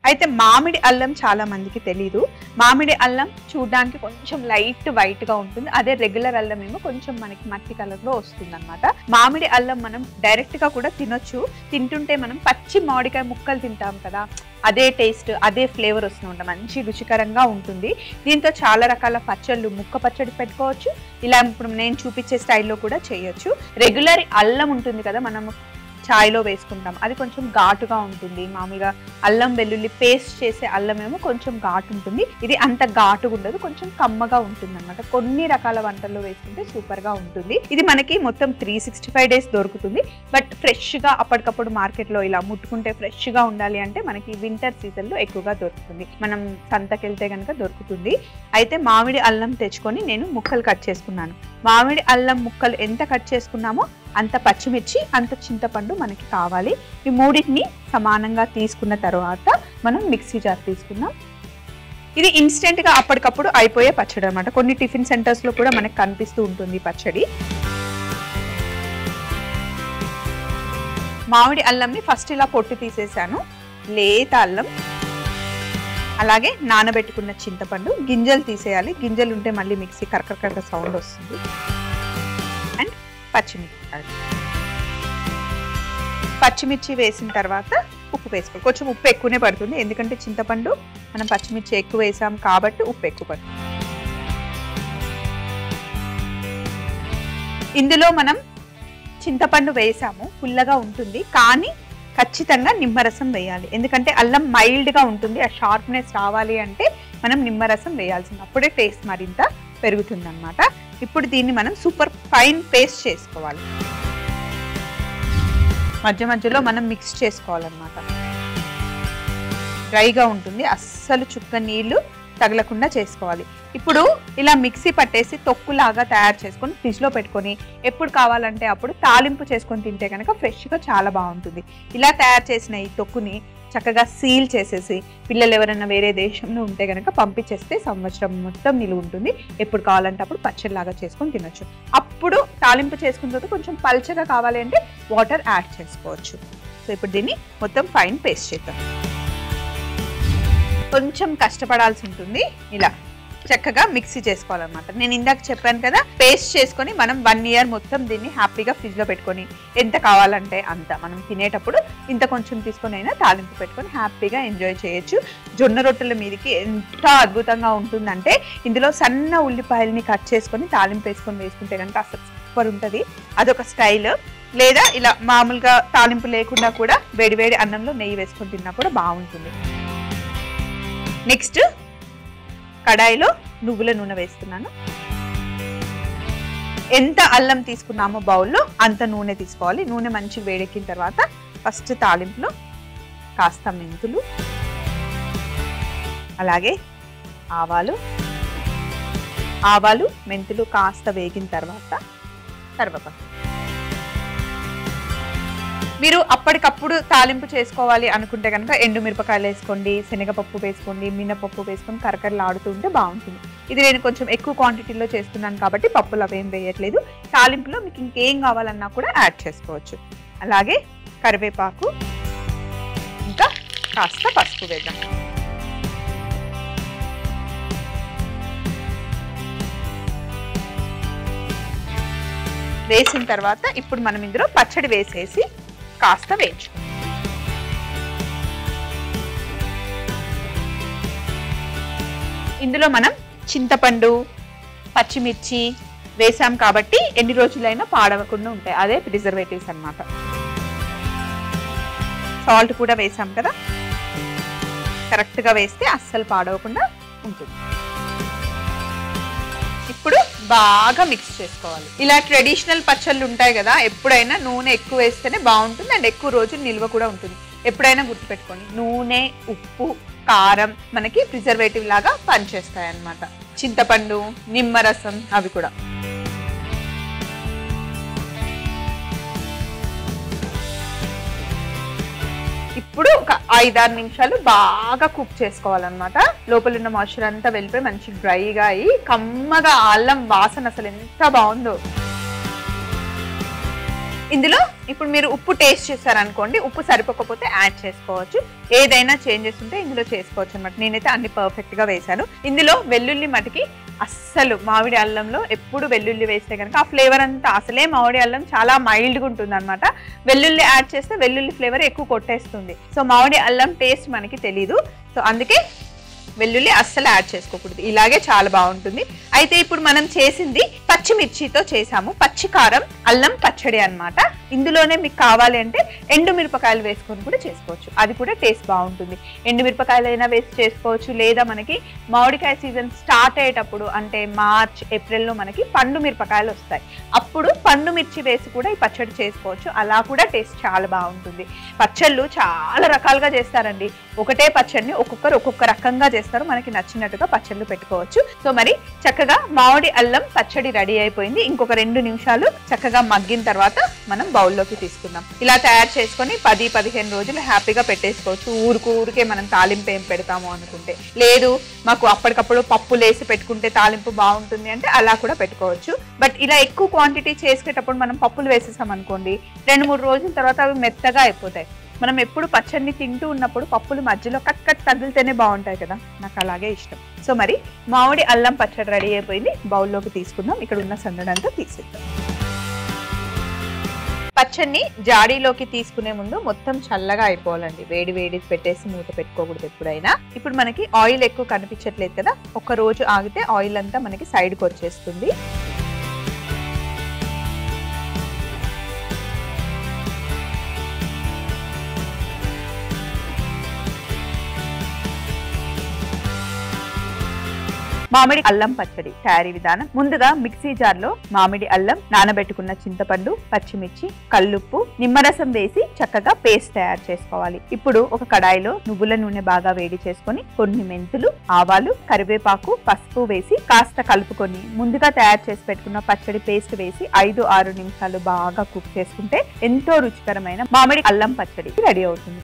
అయితే మామిడి అల్లం చాలా మందికి తెలియదు మామిడి అల్లం చూడడానికి కొంచెం లైట్ వైట్ గా ఉంటుంది అదే రెగ్యులర్ అల్లం ఏమో కొంచెం మనకి మట్టి కలర్ లో వస్తుంది అనమాట మామిడి అల్లం మనం డైరెక్ట్ గా కూడా తినొచ్చు తింటుంటే మనం పచ్చి మామిడికాయ ముక్కలు తింటాం కదా అదే టేస్ట్ అదే ఫ్లేవర్ వస్తూ ఉంటాం మంచి రుచికరంగా ఉంటుంది దీంతో చాలా రకాల పచ్చళ్ళు ముక్క పచ్చడి పెట్టుకోవచ్చు ఇలా ఇప్పుడు నేను చూపించే స్టైల్లో కూడా చేయొచ్చు రెగ్యులర్ అల్లం ఉంటుంది కదా మనం చాయ్లో వేసుకుంటాం అది కొంచెం ఘాటుగా ఉంటుంది మామూలుగా అల్లం వెల్లుల్లి పేస్ట్ చేసే అల్లం ఏమో కొంచెం ఘాటు ఉంటుంది ఇది అంత ఘాటుగా ఉండదు కొంచెం కమ్మగా ఉంటుంది అనమాట కొన్ని రకాల వంటల్లో వేసుకుంటే సూపర్ గా ఉంటుంది ఇది మనకి మొత్తం త్రీ సిక్స్టీ ఫైవ్ డేస్ దొరుకుతుంది బట్ ఫ్రెష్ గా అప్పటికప్పుడు మార్కెట్ లో ఇలా ముట్టుకుంటే ఫ్రెష్ గా ఉండాలి అంటే మనకి వింటర్ సీజన్ లో ఎక్కువగా దొరుకుతుంది మనం సంతకెళ్తే కనుక దొరుకుతుంది అయితే మామిడి అల్లం తెచ్చుకొని నేను ముక్కలు కట్ చేసుకున్నాను మామిడి అల్లం ముక్కలు ఎంత కట్ చేసుకున్నామో అంత పచ్చిమిర్చి అంత చింతపండు మనకి కావాలి ఈ మూడింటిని సమానంగా తీసుకున్న తర్వాత మనం మిక్సీ జార్ తీసుకుందాం ఇది ఇన్స్టెంట్ గా అప్పటికప్పుడు అయిపోయే పచ్చడి అనమాట కొన్ని టిఫిన్ సెంటర్స్ లో కూడా మనకి కనిపిస్తూ ఉంటుంది ఈ పచ్చడి మామిడి అల్లంని ఫస్ట్ ఇలా పొట్టు తీసేసాను లేత అల్లం అలాగే నానబెట్టుకున్న చింతపండు గింజలు తీసేయాలి గింజలు ఉంటే మళ్ళీ మిక్సీ కరకరకర సౌండ్ వస్తుంది అండ్ పచ్చిమిర్చి పచ్చిమిర్చి వేసిన తర్వాత ఉప్పు వేసుకోవాలి కొంచెం ఉప్పు ఎక్కువనే పడుతుంది ఎందుకంటే చింతపండు మనం పచ్చిమిర్చి ఎక్కువ వేసాం కాబట్టి ఉప్పు ఎక్కువ పడుతుంది ఇందులో మనం చింతపండు వేసాము పుల్లగా ఉంటుంది కానీ ఖచ్చితంగా నిమ్మరసం వేయాలి ఎందుకంటే అల్లం మైల్డ్గా ఉంటుంది ఆ షార్ప్నెస్ రావాలి అంటే మనం నిమ్మరసం వేయాల్సింది అప్పుడే టేస్ట్ మరింత పెరుగుతుంది అనమాట ఇప్పుడు దీన్ని మనం సూపర్ ఫైన్ పేస్ట్ చేసుకోవాలి మధ్య మధ్యలో మనం మిక్స్ చేసుకోవాలన్నమాట డ్రైగా ఉంటుంది అస్సలు చుక్క నీళ్లు తగలకుండా చేసుకోవాలి ఇప్పుడు ఇలా మిక్సీ పట్టేసి తొక్కులాగా తయారు చేసుకొని ఫ్రిడ్జ్లో పెట్టుకొని ఎప్పుడు కావాలంటే అప్పుడు తాలింపు చేసుకొని తింటే కనుక ఫ్రెష్గా చాలా బాగుంటుంది ఇలా తయారు చేసిన ఈ తొక్కుని చక్కగా సీల్ చేసేసి పిల్లలు ఎవరైనా వేరే దేశంలో ఉంటే కనుక పంపించేస్తే సంవత్సరం మొత్తం నిలువ ఉంటుంది ఎప్పుడు కావాలంటే అప్పుడు పచ్చడిలాగా చేసుకొని తినొచ్చు అప్పుడు తాలింపు చేసుకున్న తర్వాత కొంచెం పల్చగా కావాలి అంటే వాటర్ యాడ్ చేసుకోవచ్చు సో ఇప్పుడు దీన్ని మొత్తం ఫైన్ పేస్ట్ చేద్దాం కొంచెం కష్టపడాల్సి ఉంటుంది ఇలా చక్కగా మిక్సీ చేసుకోవాలన్నమాట నేను ఇందాక చెప్పాను కదా పేస్ట్ చేసుకొని మనం వన్ ఇయర్ మొత్తం దీన్ని హ్యాపీగా ఫ్రిడ్జ్లో పెట్టుకొని ఎంత కావాలంటే అంత మనం తినేటప్పుడు ఇంత కొంచెం తీసుకొని అయినా తాలింపు పెట్టుకొని హ్యాపీగా ఎంజాయ్ చేయొచ్చు జొన్న రొట్టెల మీదకి ఎంత అద్భుతంగా ఉంటుందంటే ఇందులో సన్న ఉల్లిపాయలని కట్ చేసుకొని తాలింపు వేసుకొని వేసుకుంటే కనుక అసలు సూపర్ ఉంటుంది అదొక స్టైల్ లేదా ఇలా మామూలుగా తాలింపు లేకుండా కూడా వేడివేడి అన్నంలో నెయ్యి వేసుకొని తిన్నా కూడా బాగుంటుంది నెక్స్ట్ కడాయిలో నువ్వుల నూనె వేస్తున్నాను ఎంత అల్లం తీసుకున్నామో బౌల్లో అంత నూనె తీసుకోవాలి నూనె మంచి వేడెక్కిన తర్వాత ఫస్ట్ తాలింపులో కాస్త మెంతులు అలాగే ఆవాలు ఆవాలు మెంతులు కాస్త వేగిన తర్వాత కరివేపాకు మీరు అప్పటికప్పుడు తాలింపు చేసుకోవాలి అనుకుంటే కనుక ఎండు మిరపకాయలు వేసుకోండి శనగపప్పు వేసుకోండి మినపప్పు వేసుకొని కరకరలు ఆడుతూ ఉంటే బాగుంటుంది ఇది నేను కొంచెం ఎక్కువ క్వాంటిటీలో చేస్తున్నాను కాబట్టి పప్పులు అవేం వేయట్లేదు తాలింపులో మీకు ఇంకేం కావాలన్నా కూడా యాడ్ చేసుకోవచ్చు అలాగే కరివేపాకు ఇంకా కాస్త పసుపు వేద్దాం వేసిన తర్వాత ఇప్పుడు మనం ఇందులో పచ్చడి వేసేసి కాస్త వేయించుకుందాం ఇందులో మనం చింతపండు పచ్చిమిర్చి వేసాం కాబట్టి ఎన్ని రోజులైనా పాడవకుండా ఉంటాయి అదే ప్రిజర్వేటివ్స్ అన్నమాట సాల్ట్ కూడా వేసాం కదా కరెక్ట్గా వేస్తే అస్సలు పాడవకుండా ఉంటుంది ఇప్పుడు బాగా మిక్స్ చేసుకోవాలి ఇలా ట్రెడిషనల్ పచ్చళ్ళు ఉంటాయి కదా ఎప్పుడైనా నూనె ఎక్కువ వేస్తేనే బాగుంటుంది అండ్ ఎక్కువ రోజులు నిల్వ కూడా ఉంటుంది ఎప్పుడైనా గుర్తుపెట్టుకోండి నూనె ఉప్పు కారం మనకి ప్రిజర్వేటివ్ లాగా పనిచేస్తాయి అన్నమాట చింతపండు నిమ్మరసం అవి కూడా ఇప్పుడు ఒక ఐదారు నిమిషాలు బాగా కుక్ చేసుకోవాలన్నమాట లోపల ఉన్న మాయిశ్చర్ అంతా వెళ్ళిపోయి మంచి డ్రైగా అయ్యి కమ్మగా అల్లం వాసన అసలు ఎంత బాగుందో ఇందులో ఇప్పుడు మీరు ఉప్పు టేస్ట్ చేశారనుకోండి ఉప్పు సరిపోకపోతే యాడ్ చేసుకోవచ్చు ఏదైనా చేంజెస్ ఉంటే ఇందులో చేసుకోవచ్చు అనమాట నేనైతే అన్ని పర్ఫెక్ట్ గా వేశాను ఇందులో వెల్లుల్లి మటుకి అస్సలు మామిడి అల్లంలో ఎప్పుడు వెల్లుల్లి వేస్తే కనుక ఆ ఫ్లేవర్ అంతా అసలే మామిడి అల్లం చాలా మైల్డ్గా ఉంటుంది అనమాట వెల్లుల్లి యాడ్ చేస్తే వెల్లుల్లి ఫ్లేవర్ ఎక్కువ కొట్టేస్తుంది సో మామిడి అల్లం టేస్ట్ మనకి తెలీదు సో అందుకే వెల్లుల్లి అస్సలు యాడ్ చేసుకోకూడదు ఇలాగే చాలా బాగుంటుంది అయితే ఇప్పుడు మనం చేసింది పచ్చిమిర్చితో చేసాము పచ్చి కారం అల్లం పచ్చడి అన్నమాట ఇందులోనే మీకు కావాలి అంటే ఎండు మిరపకాయలు వేసుకొని కూడా చేసుకోవచ్చు అది కూడా టేస్ట్ బాగుంటుంది ఎండు మిరపకాయలు అయినా వేసి చేసుకోవచ్చు లేదా మనకి మామిడికాయ సీజన్ స్టార్ట్ అయ్యేటప్పుడు అంటే మార్చ్ ఏప్రిల్లో మనకి పండు మిరపకాయలు వస్తాయి అప్పుడు పండు మిర్చి వేసి కూడా ఈ పచ్చడి చేసుకోవచ్చు అలా కూడా టేస్ట్ చాలా బాగుంటుంది పచ్చళ్ళు చాలా రకాలుగా చేస్తారండి ఒకటే పచ్చడిని ఒక్కొక్కరు ఒక్కొక్క రకంగా చేస్తారు మనకి నచ్చినట్టుగా పచ్చళ్ళు పెట్టుకోవచ్చు సో మరి చక్కగా మామిడి అల్లం పచ్చడి రెడీ అయిపోయింది ఇంకొక రెండు నిమిషాలు చక్కగా మగ్గిన తర్వాత మనం బౌల్లోకి తీసుకుందాం ఇలా తయారు చేసుకొని పది పదిహేను రోజులు హ్యాపీగా పెట్టేసుకోవచ్చు ఊరుకు ఊరికే మనం తాలింపు ఏం పెడతాము అనుకుంటే లేదు మాకు అప్పటికప్పుడు పప్పులు వేసి పెట్టుకుంటే తాలింపు బాగుంటుంది అంటే అలా కూడా పెట్టుకోవచ్చు బట్ ఇలా ఎక్కువ క్వాంటిటీ చేసుకేటప్పుడు మనం పప్పులు వేసేసాం అనుకోండి రెండు మూడు రోజుల తర్వాత అవి మెత్తగా అయిపోతాయి మనం ఎప్పుడు పచ్చడిని తింటూ ఉన్నప్పుడు పప్పులు మధ్యలో కట్ కట్ తగిలితేనే బాగుంటాయి కదా నాకు అలాగే ఇష్టం సో మరి మామిడి అల్లం పచ్చడి రెడీ అయిపోయింది బౌల్లోకి తీసుకుందాం ఇక్కడ ఉన్న సందడంతా తీసేద్దాం పచ్చడిని జాడీలోకి తీసుకునే ముందు మొత్తం చల్లగా అయిపోవాలండి వేడి వేడి పెట్టేసి మూత పెట్టుకోకూడదు ఎప్పుడైనా ఇప్పుడు మనకి ఆయిల్ ఎక్కువ కనిపించట్లేదు కదా ఒక రోజు ఆగితే ఆయిల్ అంతా మనకి సైడ్కి వచ్చేస్తుంది మామిడి అల్లం పచ్చడి తయారీ విధానం ముందుగా మిక్సీ జార్ లో మామిడి అల్లం నానబెట్టుకున్న చింతపండు పచ్చిమిర్చి కల్లుప్పు నిమ్మరసం వేసి చక్కగా పేస్ట్ తయారు చేసుకోవాలి ఇప్పుడు ఒక కడాయిలో నువ్వుల నూనె బాగా వేడి చేసుకొని కొన్ని మెంతులు ఆవాలు కరివేపాకు పసుపు వేసి కాస్త కలుపుకొని ముందుగా తయారు చేసి పెట్టుకున్న పచ్చడి పేస్ట్ వేసి ఐదు ఆరు నిమిషాలు బాగా కుక్ చేసుకుంటే ఎంతో రుచికరమైన మామిడి అల్లం పచ్చడి రెడీ అవుతుంది